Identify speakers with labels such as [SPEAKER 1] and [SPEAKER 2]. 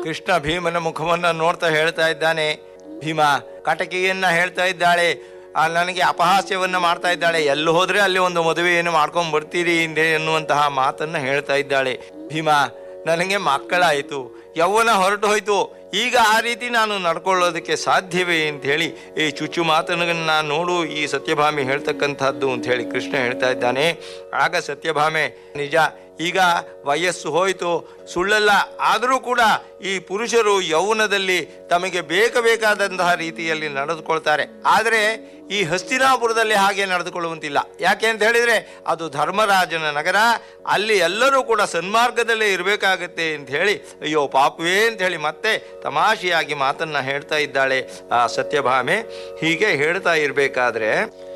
[SPEAKER 1] ಕೃಷ್ಣ ಭೀಮನ ಮುಖವನ್ನ ನೋಡ್ತಾ ಹೇಳ್ತಾ ಇದ್ದಾನೆ ಭೀಮ ಕಟಕಿಯನ್ನ ಹೇಳ್ತಾ ಇದ್ದಾಳೆ ಆ, ನನಗೆ ಅಪಹಾಸ್ಯವನ್ನ ಮಾಡ್ತಾ ಇದ್ದಾಳೆ ಎಲ್ಲಿ ಹೋದ್ರೆ ಅಲ್ಲಿ ಒಂದು ಮದುವೆಯನ್ನು ಮಾಡ್ಕೊಂಡ್ ಬರ್ತೀರಿ ಹಿಂದೆ ಎನ್ನುವಂತಹ ಮಾತನ್ನ ಹೇಳ್ತಾ ಇದ್ದಾಳೆ ಭೀಮ ನನಗೆ ಮಕ್ಕಳಾಯಿತು ಯೌವನ ಹೊರಟು ಹೋಯ್ತು ಈಗ ಆ ರೀತಿ ನಾನು ನಡ್ಕೊಳ್ಳೋದಕ್ಕೆ ಸಾಧ್ಯವೇ ಅಂತ ಹೇಳಿ ಈ ಚುಚ್ಚು ಮಾತನ್ನ ನೋಡು ಈ ಸತ್ಯಭಾಮಿ ಹೇಳ್ತಕ್ಕಂಥದ್ದು ಅಂತ ಹೇಳಿ ಕೃಷ್ಣ ಹೇಳ್ತಾ ಇದ್ದಾನೆ ಆಗ ಸತ್ಯಭಾಮೆ ನಿಜ ಈಗ ವಯಸ್ಸು ಹೋಯಿತು ಸುಳ್ಳಲ್ಲ ಆದರೂ ಕೂಡ ಈ ಪುರುಷರು ಯೌವನದಲ್ಲಿ ತಮಗೆ ಬೇಕ ಬೇಕಾದಂತಹ ರೀತಿಯಲ್ಲಿ ನಡೆದುಕೊಳ್ತಾರೆ ಆದರೆ ಈ ಹಸ್ತಿನಾಪುರದಲ್ಲಿ ಹಾಗೆ ನಡೆದುಕೊಳ್ಳುವಂತಿಲ್ಲ ಯಾಕೆ ಅಂತ ಹೇಳಿದ್ರೆ ಅದು ಧರ್ಮರಾಜನ ನಗರ ಅಲ್ಲಿ ಎಲ್ಲರೂ ಕೂಡ ಸನ್ಮಾರ್ಗದಲ್ಲೇ ಇರಬೇಕಾಗತ್ತೆ ಅಂತ ಹೇಳಿ ಅಯ್ಯೋ ಪಾಪವೇ ಅಂತ ಹೇಳಿ ಮತ್ತೆ ತಮಾಷೆಯಾಗಿ ಮಾತನ್ನ ಹೇಳ್ತಾ ಇದ್ದಾಳೆ ಆ ಸತ್ಯಭಾಮೆ ಹೀಗೆ ಹೇಳ್ತಾ ಇರಬೇಕಾದ್ರೆ